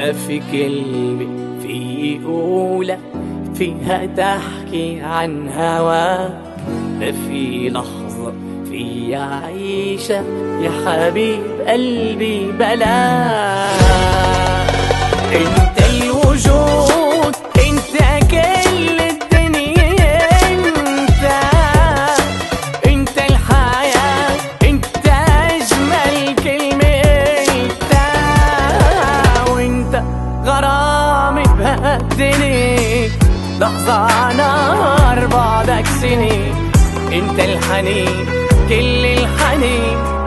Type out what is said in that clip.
ما في كلمة في أولى فيها تحكي عن هواك ما في لحظة في عيشة يا حبيب قلبي بلاك انت الوجود انت كل الدنيا انت انت الحياة انت اجمل كلمة انت وانت غرامي بهدني لحظة نار بعدك سنين انت الحنين كل الحنين